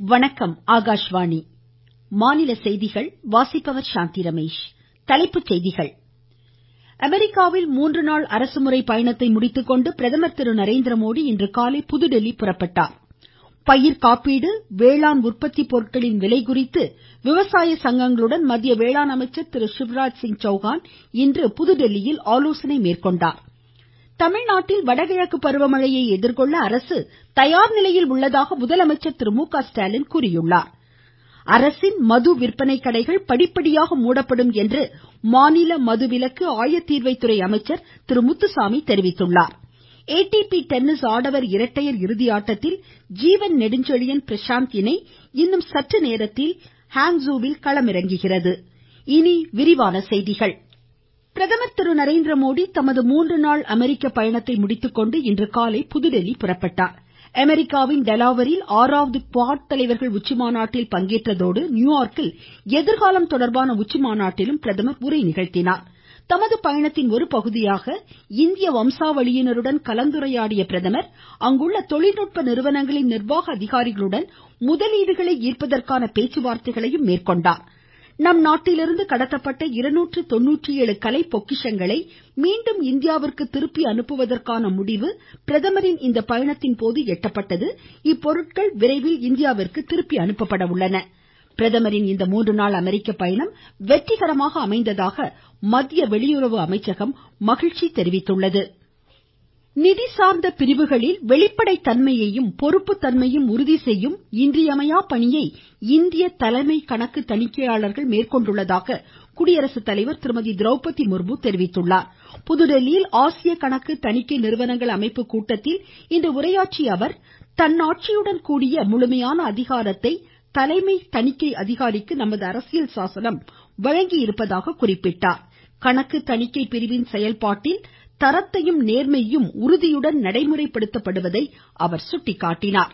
வணக்கம் ஆகாஷ்வாணி மாநில செய்திகள் வாசிப்பவர் சாந்தி ரமேஷ் தலைப்புச் செய்திகள் அமெரிக்காவில் மூன்று நாள் அரசுமுறை பயணத்தை முடித்துக்கொண்டு பிரதமர் திரு நரேந்திரமோடி இன்று காலை புதுதில்லி புறப்பட்டார் பயிர் காப்பீடு வேளாண் உற்பத்தி பொருட்களின் விலை குறித்து விவசாய சங்கங்களுடன் மத்திய வேளாண் அமைச்சர் திரு சிவராஜ் சிங் சௌஹான் இன்று புதுதில்லியில் ஆலோசனை மேற்கொண்டார் தமிழ்நாட்டில் வடகிழக்கு பருவமழையை எதிர்கொள்ள அரசு தயார் நிலையில் உள்ளதாக முதலமைச்சர் திரு மு க ஸ்டாலின் கூறியுள்ளார் அரசின் மது விற்பனை கடைகள் படிப்படியாக மூடப்படும் என்று மாநில மதுவிலக்கு ஆயத்தீர்வைத்துறை அமைச்சர் திரு முத்துசாமி தெரிவித்துள்ளார் ஏடிபி டென்னிஸ் ஆடவர் இரட்டையர் இறுதி ஆட்டத்தில் ஜீவன் நெடுஞ்செழியன் பிரசாந்த் இணை இன்னும் சற்று நேரத்தில் ஹாங்ஸுவில் களமிறங்குகிறது பிரதமர் திரு நரேந்திரமோடி தமது மூன்று நாள் அமெரிக்க பயணத்தை முடித்துக்கொண்டு இன்று காலை புதுதில்லி புறப்பட்டார் அமெரிக்காவின் டெலாவரில் ஆறாவது குவாட் தலைவர்கள் உச்சிமாநாட்டில் பங்கேற்றதோடு நியூயார்க்கில் எதிர்காலம் தொடர்பான உச்சிமாநாட்டிலும் பிரதமர் உரை நிகழ்த்தினார் தமது பயணத்தின் ஒரு பகுதியாக இந்திய வம்சாவளியினருடன் கலந்துரையாடிய பிரதமர் அங்குள்ள தொழில்நுட்ப நிறுவனங்களின் நிர்வாக அதிகாரிகளுடன் முதலீடுகளை ஈர்ப்பதற்கான பேச்சுவார்த்தைகளையும் மேற்கொண்டார் நம் நாட்டிலிருந்து கடத்தப்பட்ட இருநூற்று தொண்ணூற்றி ஏழு கலை பொக்கிஷங்களை மீண்டும் இந்தியாவிற்கு திருப்பி அனுப்புவதற்கான முடிவு பிரதமரின் இந்த பயணத்தின் போது எட்டப்பட்டது இப்பொருட்கள் விரைவில் இந்தியாவிற்கு திருப்பி அனுப்பப்பட உள்ளன பிரதமரின் இந்த மூன்று நாள் அமெரிக்க பயணம் வெற்றிகரமாக அமைந்ததாக மத்திய வெளியுறவு அமைச்சகம் மகிழ்ச்சி தெரிவித்துள்ளது நிதி சார்ந்த பிரிவுகளில் வெளிப்படைத் தன்மையையும் பொறுப்பு தன்மையும் உறுதி செய்யும் இன்றியமையா பணியை இந்திய தலைமை கணக்கு தணிக்கையாளர்கள் மேற்கொண்டுள்ளதாக குடியரசுத் தலைவர் திருமதி திரௌபதி முர்மு தெரிவித்துள்ளார் புதுதில்லியில் ஆசிய கணக்கு தணிக்கை நிறுவனங்கள் அமைப்பு கூட்டத்தில் இன்று உரையாற்றிய அவர் தன்னாட்சியுடன் கூடிய முழுமையான அதிகாரத்தை தலைமை தணிக்கை அதிகாரிக்கு நமது அரசியல் சாசனம் வழங்கியிருப்பதாக குறிப்பிட்டார் கணக்கு தணிக்கை பிரிவின் செயல்பாட்டில் தரத்தையும் நேர்மையும் உறுதியுடன் நடைமுறைப்படுத்தப்படுவதை அவர் சுட்டிக்காட்டினார்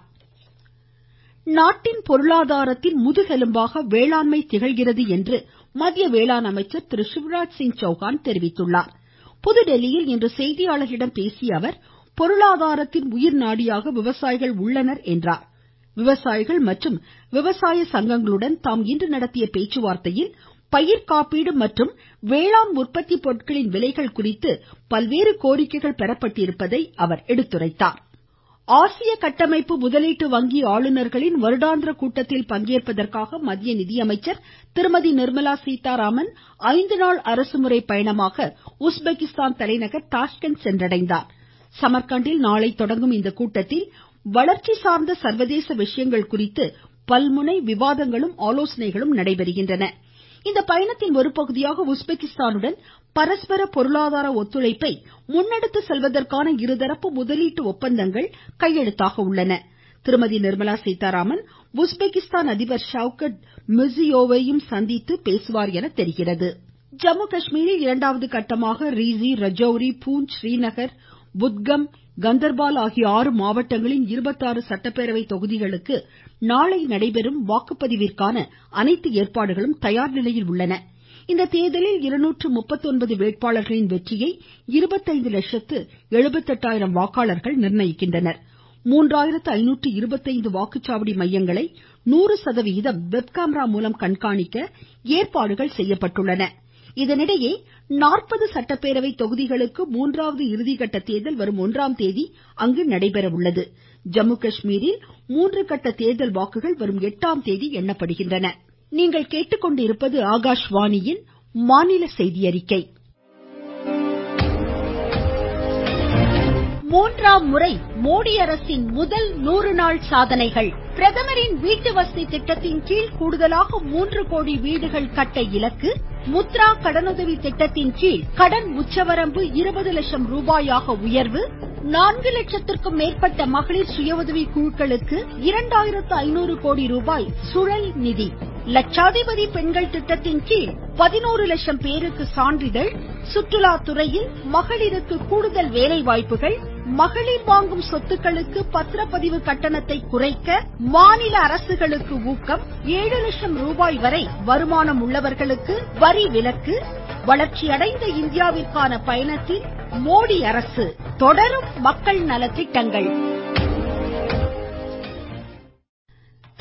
நாட்டின் பொருளாதாரத்தின் முதுகெலும்பாக வேளாண்மை திகழ்கிறது என்று மத்திய வேளாண் அமைச்சர் திரு சிவராஜ் சிங் சௌஹான் தெரிவித்துள்ளார் புதுதில்லியில் இன்று செய்தியாளர்களிடம் பேசிய அவர் பொருளாதாரத்தின் உயிர் நாடியாக விவசாயிகள் உள்ளனர் என்றார் விவசாயிகள் மற்றும் விவசாய சங்கங்களுடன் தாம் இன்று நடத்திய பேச்சுவார்த்தையில் பயிர் காப்பீடு மற்றும் வேளாண் உற்பத்தி பொருட்களின் விலைகள் குறித்து பல்வேறு கோரிக்கைகள் பெறப்பட்டிருப்பதை அவர் எடுத்துரைத்தார் ஆசிய கட்டமைப்பு முதலீட்டு வங்கி ஆளுநர்களின் வருடாந்திர கூட்டத்தில் பங்கேற்பதற்காக மத்திய நிதியமைச்சர் திருமதி நிர்மலா சீதாராமன் ஐந்து நாள் அரசுமுறை பயணமாக உஸ்பெகிஸ்தான் தலைநகர் டாஷ்கண்ட் சென்றடைந்தார் சமர்கண்டில் நாளை தொடங்கும் இந்த கூட்டத்தில் வளர்ச்சி சார்ந்த சர்வதேச விஷயங்கள் குறித்து பல்முனை விவாதங்களும் ஆலோசனைகளும் நடைபெறுகின்றன இந்த பயணத்தின் ஒரு பகுதியாக உஸ்பெகிஸ்தானுடன் பரஸ்பர பொருளாதார ஒத்துழைப்பை முன்னெடுத்து செல்வதற்கான இருதரப்பு முதலீட்டு ஒப்பந்தங்கள் கையெழுத்தாக உள்ளன திருமதி நிர்மலா சீதாராமன் உஸ்பெகிஸ்தான் அதிபர் ஷவுகட் மிர்சியோயேவையும் சந்தித்து பேசுவார் என தெரிகிறது ஜம்மு காஷ்மீரில் இரண்டாவது கட்டமாக ரீஸி ரஜௌரி பூஞ்ச் ஸ்ரீநகர் புத்கம் கந்தர்பால் ஆகிய ஆறு மாவட்டங்களின் இருபத்தாறு சட்டப்பேரவை தொகுதிகளுக்கு நாளை நடைபெறும் வாக்குப்பதிவிற்கான அனைத்து ஏற்பாடுகளும் தயார் நிலையில் உள்ளன இந்த தேர்தலில் இருநூற்று முப்பத்தொன்பது வேட்பாளர்களின் வெற்றியை இருபத்தைந்து லட்சத்து எழுபத்தெட்டாயிரம் வாக்காளர்கள் நிர்ணயிக்கின்றனர் மூன்றாயிரத்து ஐநூற்று இருபத்தைந்து வாக்குச்சாவடி மையங்களை நூறு சதவிகிதம் வெப் கேமரா மூலம் கண்காணிக்க ஏற்பாடுகள் செய்யப்பட்டுள்ளன இதனிடையே நாற்பது சட்டப்பேரவை தொகுதிகளுக்கு மூன்றாவது இறுதிகட்ட தேர்தல் வரும் ஒன்றாம் தேதி அங்கு நடைபெற உள்ளது ஜம்மு காஷ்மீரில் மூன்று கட்ட தேர்தல் வாக்குகள் வரும் எட்டாம் தேதி எண்ணப்படுகின்றன மூன்றாம் முறை மோடி அரசின் முதல் நூறு நாள் சாதனைகள் பிரதமரின் வீட்டு வசதி திட்டத்தின் கீழ் கூடுதலாக மூன்று கோடி வீடுகள் கட்ட இலக்கு முத்ரா கடனுதவி திட்டத்தின் கீழ் கடன் உச்சவரம்பு இருபது லட்சம் ரூபாயாக உயர்வு நான்கு லட்சத்திற்கும் மேற்பட்ட மகளிர் சுய உதவி குழுக்களுக்கு இரண்டாயிரத்து ஐநூறு கோடி ரூபாய் சுழல் நிதி லட்சாதிபதி பெண்கள் திட்டத்தின் கீழ் பதினோரு லட்சம் பேருக்கு சான்றிதழ் சுற்றுலா துறையில் மகளிருக்கு கூடுதல் வேலை வாய்ப்புகள் மகளிர் வாங்கும் சொத்துக்களுக்கு பத்திரப்பதிவு கட்டணத்தை குறைக்க மாநில அரசுகளுக்கு ஊக்கம் ஏழு லட்சம் ரூபாய் வரை வருமானம் உள்ளவர்களுக்கு வரி விலக்கு வளர்ச்சியடைந்த இந்தியாவிற்கான பயணத்தில் மோடி அரசு தொடரும் மக்கள் நலத்திட்டங்கள்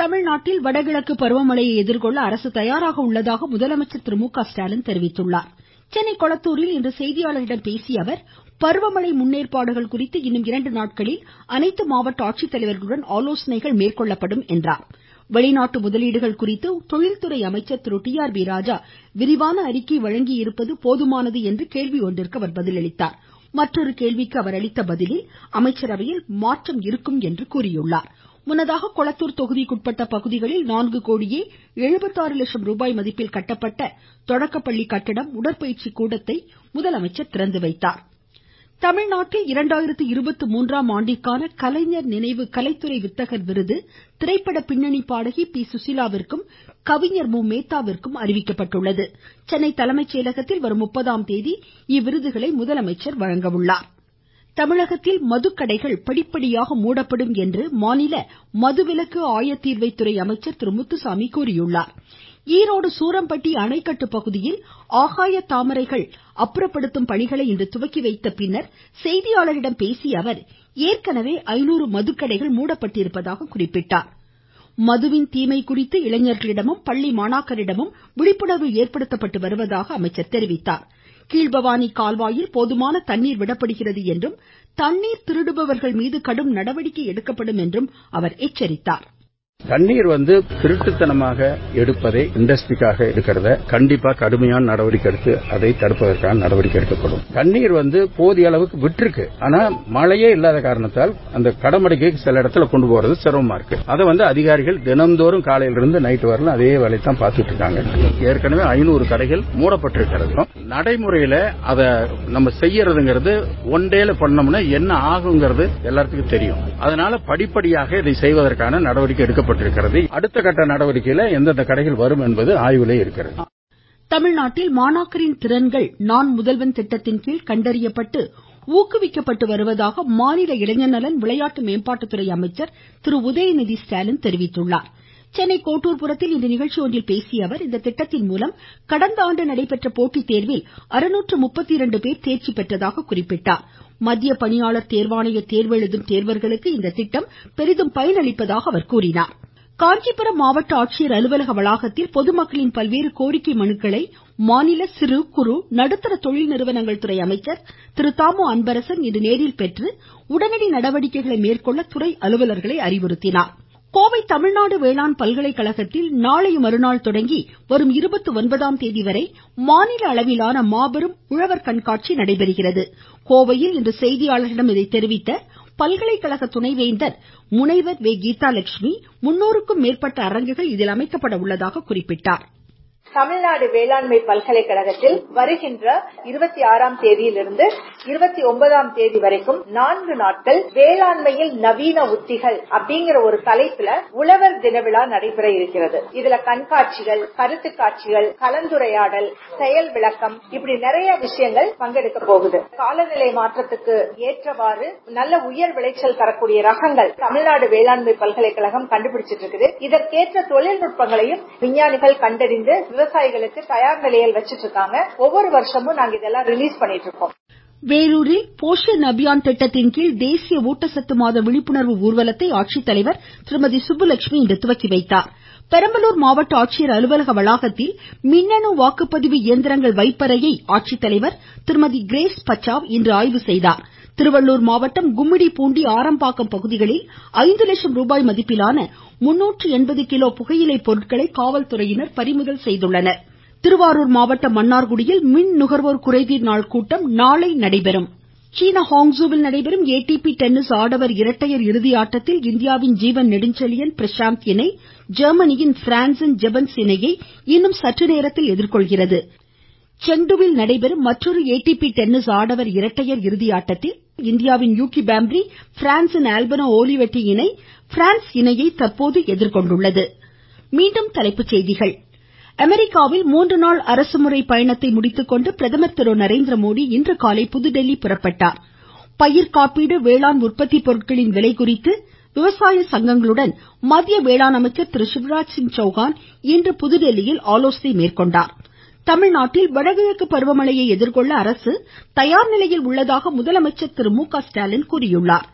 தமிழ்நாட்டில் வடகிழக்கு பருவமழையை எதிர்கொள்ள அரசு தயாராக உள்ளதாக முதலமைச்சர் திரு மு க ஸ்டாலின் தெரிவித்துள்ளார் சென்னை கொளத்தூரில் இன்று செய்தியாளர்களிடம் பேசிய அவர் பருவமழை முன்னேற்பாடுகள் குறித்து இன்னும் இரண்டு நாட்களில் அனைத்து மாவட்ட ஆட்சித்தலைவர்களுடன் ஆலோசனைகள் மேற்கொள்ளப்படும் என்றார் வெளிநாட்டு முதலீடுகள் குறித்து தொழில்துறை அமைச்சர் Thiru T R B Raja விரிவான அறிக்கை வழங்கியிருப்பது போதுமானது என்று கேள்வி ஒன்றிற்கு அவர் பதிலளித்தார் மற்றொரு கேள்விக்கு அவர் அளித்த பதிலில் அமைச்சரவையில் மாற்றம் இருக்கும் என்று கூறியுள்ளார் முன்னதாக கொளத்தூர் தொகுதிக்குட்பட்ட பகுதிகளில் நான்கு கோடியே எழுபத்தாறு லட்சம் ரூபாய் மதிப்பில் கட்டப்பட்ட தொடக்கப்பள்ளி கட்டிடம் உடற்பயிற்சி கூடத்தை முதலமைச்சர் திறந்து வைத்தார் தமிழ்நாட்டில் இரண்டாயிரத்து இருபத்து மூன்றாம் ஆண்டிற்கான கலைஞர் நினைவு கலைத்துறை வித்தகர் விருது திரைப்பட பின்னணி பாடகி பி சுசீலாவிற்கும் கவிஞர் மு மேத்தாவிற்கும் அறிவிக்கப்பட்டுள்ளது சென்னை தலைமைச் செயலகத்தில் வரும் முப்பதாம் தேதி இவ்விருதுகளை முதலமைச்சர் வழங்க உள்ளார் தமிழகத்தில் மதுக்கடைகள் படிப்படியாக மூடப்படும் என்று மாநில மதுவிலக்கு ஆயத்தீர்வைத்துறை அமைச்சர் திரு முத்துசாமி கூறியுள்ளார் ஈரோடு சூரம்பட்டி அணைக்கட்டு பகுதியில் ஆகாய தாமரைகள் அப்புறப்படுத்தும் பணிகளை இன்று துவக்கி வைத்த பின்னர் செய்தியாளர்களிடம் பேசிய அவர் ஏற்கனவே ஐநூறு மதுக்கடைகள் மூடப்பட்டிருப்பதாக குறிப்பிட்டார் மதுவின் தீமை குறித்து இளைஞர்களிடமும் பள்ளி மாணாக்கரிடமும் விழிப்புணர்வு ஏற்படுத்தப்பட்டு வருவதாக அமைச்சர் தெரிவித்தார் கீழ்பவானி கால்வாயில் போதுமான தண்ணீர் விடப்படுகிறது என்றும் தண்ணீர் திருடுபவர்கள் மீது கடும் நடவடிக்கை எடுக்கப்படும் என்றும் அவர் எச்சரித்தார் தண்ணீர் வந்து திருட்டுத்தனமாக எடுப்பதை இண்டஸ்ட்ரிக்காக எடுக்கிறத கண்டிப்பா கடுமையான நடவடிக்கை எடுத்து அதை தடுப்பதற்கான நடவடிக்கை எடுக்கப்படும் தண்ணீர் வந்து போதிய அளவுக்கு விட்டுருக்கு ஆனா மழையே இல்லாத காரணத்தால் அந்த கடமடைக்கு சில இடத்துல கொண்டு போறது சிரமமா இருக்கு அதை வந்து அதிகாரிகள் தினந்தோறும் காலையிலிருந்து நைட் வரலாம் அதே வேலை தான் பார்த்துட்டு இருக்காங்க ஏற்கனவே ஐநூறு கடைகள் மூடப்பட்டிருக்கிறது நடைமுறையில அதை நம்ம செய்யறதுங்கிறது ஒன் டேல பண்ணோம்னா என்ன ஆகுங்கிறது எல்லாத்துக்கும் தெரியும் அதனால படிப்படியாக இதை செய்வதற்கான நடவடிக்கை எடுக்கப்பட்டிருக்கிறது அடுத்த கட்ட நடவடிக்கையில எந்தெந்த கடைகள் வரும் என்பது ஆய்விலே இருக்கிறது தமிழ்நாட்டில் மாணாக்கரின் திறன்கள் நான் முதல்வன் திட்டத்தின் கீழ் கண்டறியப்பட்டு ஊக்குவிக்கப்பட்டு வருவதாக மாநில இளைஞர் நலன் விளையாட்டு மேம்பாட்டுத்துறை அமைச்சர் திரு உதயநிதி ஸ்டாலின் தெரிவித்துள்ளார் சென்னை கோட்டூர்புரத்தில் இன்று நிகழ்ச்சி ஒன்றில் பேசிய அவர் இந்த திட்டத்தின் மூலம் கடந்த ஆண்டு நடைபெற்ற போட்டித் தேர்வில் அறுநூற்று முப்பத்தி இரண்டு பேர் தேர்ச்சி பெற்றதாக குறிப்பிட்டார் மத்திய பணியாளர் தேர்வாணைய தேர்வு எழுதும் தேர்வர்களுக்கு இந்த திட்டம் பெரிதும் பயனளிப்பதாக அவர் கூறினார் காஞ்சிபுரம் மாவட்ட ஆட்சியர் அலுவலக வளாகத்தில் பொதுமக்களின் பல்வேறு கோரிக்கை மனுக்களை மாநில சிறு குறு நடுத்தர தொழில் நிறுவனங்கள் துறை அமைச்சர் திரு தாமோ அன்பரசன் இன்று நேரில் பெற்று உடனடி நடவடிக்கைகளை மேற்கொள்ள துறை அலுவலர்களை அறிவுறுத்தினார் கோவை தமிழ்நாடு வேளாண் பல்கலைக்கழகத்தில் நாளை மறுநாள் தொடங்கி வரும் இருபத்தி ஒன்பதாம் தேதி வரை மாநில அளவிலான மாபெரும் உழவர் கண்காட்சி நடைபெறுகிறது கோவையில் இன்று செய்தியாளர்களிடம் இதை தெரிவித்த பல்கலைக்கழக துணைவேந்தர் முனைவர் வே கீதாலட்சுமி முன்னூறுக்கும் மேற்பட்ட அரங்குகள் இதில் அமைக்கப்பட உள்ளதாக குறிப்பிட்டார் தமிழ்நாடு வேளாண்மை பல்கலைக்கழகத்தில் வருகின்ற இருபத்தி ஆறாம் தேதியிலிருந்து இருபத்தி ஒன்பதாம் தேதி வரைக்கும் நான்கு நாட்கள் வேளாண்மையில் நவீன உத்திகள் அப்படிங்கிற ஒரு தலைப்புல உழவர் தின விழா நடைபெற இருக்கிறது இதுல கண்காட்சிகள் கருத்து காட்சிகள் கலந்துரையாடல் செயல் விளக்கம் இப்படி நிறைய விஷயங்கள் பங்கெடுக்க போகுது காலநிலை மாற்றத்துக்கு ஏற்றவாறு நல்ல உயர் விளைச்சல் தரக்கூடிய ரகங்கள் தமிழ்நாடு வேளாண்மை பல்கலைக்கழகம் கண்டுபிடிச்சிட்டு இருக்குது இதற்கேற்ற தொழில்நுட்பங்களையும் விஞ்ஞானிகள் கண்டறிந்து விவசாயிகளுக்கு தயார் நிலையில் வச்சிட்டு இருக்காங்க ஒவ்வொரு வருஷமும் நாங்க இதெல்லாம் ரிலீஸ் பண்ணிட்டு இருக்கோம் வேலூரில் போஷன் அபியான் திட்டத்தின் கீழ் தேசிய ஊட்டச்சத்து மாத விழிப்புணர்வு ஊர்வலத்தை ஆட்சித்தலைவர் திருமதி சுப்புலட்சுமி இன்று துவக்கி வைத்தார் பெரம்பலூர் மாவட்ட ஆட்சியர் அலுவலக வளாகத்தில் மின்னணு வாக்குப்பதிவு இயந்திரங்கள் வைப்பறையை ஆட்சித்தலைவர் திருமதி கிரேஸ் பச்சாவ் இன்று ஆய்வு செய்தார் திருவள்ளூர் மாவட்டம் கும்மிடிப்பூண்டி ஆரம்பாக்கம் பகுதிகளில் ஐந்து லட்சம் ரூபாய் மதிப்பிலான முன்னூற்று எண்பது கிலோ புகையிலை பொருட்களை காவல்துறையினர் பறிமுதல் செய்துள்ளனர் திருவாரூர் மாவட்டம் மன்னார்குடியில் மின் நுகர்வோர் குறைதீர் நாள் கூட்டம் நாளை நடைபெறும் சீன ஹாங்ஸுவில் நடைபெறும் ஏடிபி டென்னிஸ் ஆடவர் இரட்டையர் இறுதி ஆட்டத்தில் இந்தியாவின் ஜீவன் நெடுஞ்செழியன் பிரசாந்த் இணை ஜெர்மனியின் பிரான்சின் ஜெபன்ஸ் இணையை இன்னும் சற்று நேரத்தில் எதிர்கொள்கிறது செங்டுவில் நடைபெறும் மற்றொரு ஏடிபி டென்னிஸ் ஆடவர் இரட்டையர் இறுதி ஆட்டத்தில் இந்தியாவின் யூகி பாம்ப்ரி பிரான்சின் ஆல்பனோ ஓலிவெட்டி இணை பிரான்ஸ் இணையை தற்போது எதிர்கொண்டுள்ளது மீண்டும் தலைப்புச் செய்திகள் அமெரிக்காவில் மூன்று நாள் அரசுமுறை பயணத்தை முடித்துக்கொண்டு பிரதமர் திரு நரேந்திரமோடி இன்று காலை புதுதில்லி புறப்பட்டார் பயிர் காப்பீடு வேளாண் உற்பத்தி பொருட்களின் விலை குறித்து விவசாய சங்கங்களுடன் மத்திய வேளாண் அமைச்சர் திரு சிவராஜ் சிங் சௌஹான் இன்று புதுதில்லியில் ஆலோசனை மேற்கொண்டார் தமிழ்நாட்டில் வடகிழக்கு பருவமழையை எதிர்கொள்ள அரசு தயார் நிலையில் உள்ளதாக முதலமைச்சர் திரு மு க ஸ்டாலின் கூறியுள்ளார்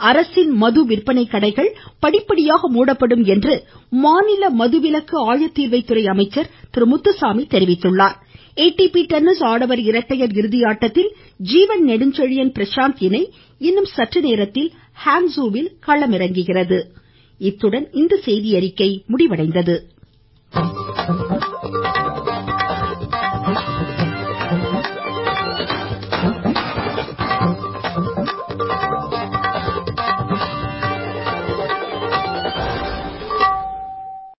அரசின் மது விற்பனை கடைகள் படிப்படியாக மூடப்படும் என்று மாநில மதுவிலக்கு ஆயத்தீர்வைத்துறை அமைச்சர் திரு முத்துசாமி தெரிவித்துள்ளார் ஏடிபி டென்னிஸ் ஆடவர் இரட்டையர் இறுதி ஆட்டத்தில் ஜீவன் நெடுஞ்செழியன் பிரசாந்த் இணை இன்னும் சற்று நேரத்தில் ஹாங்ஸுவில் களமிறங்குகிறது இத்துடன் இந்த செய்தியறிக்கை முடிவடைந்தது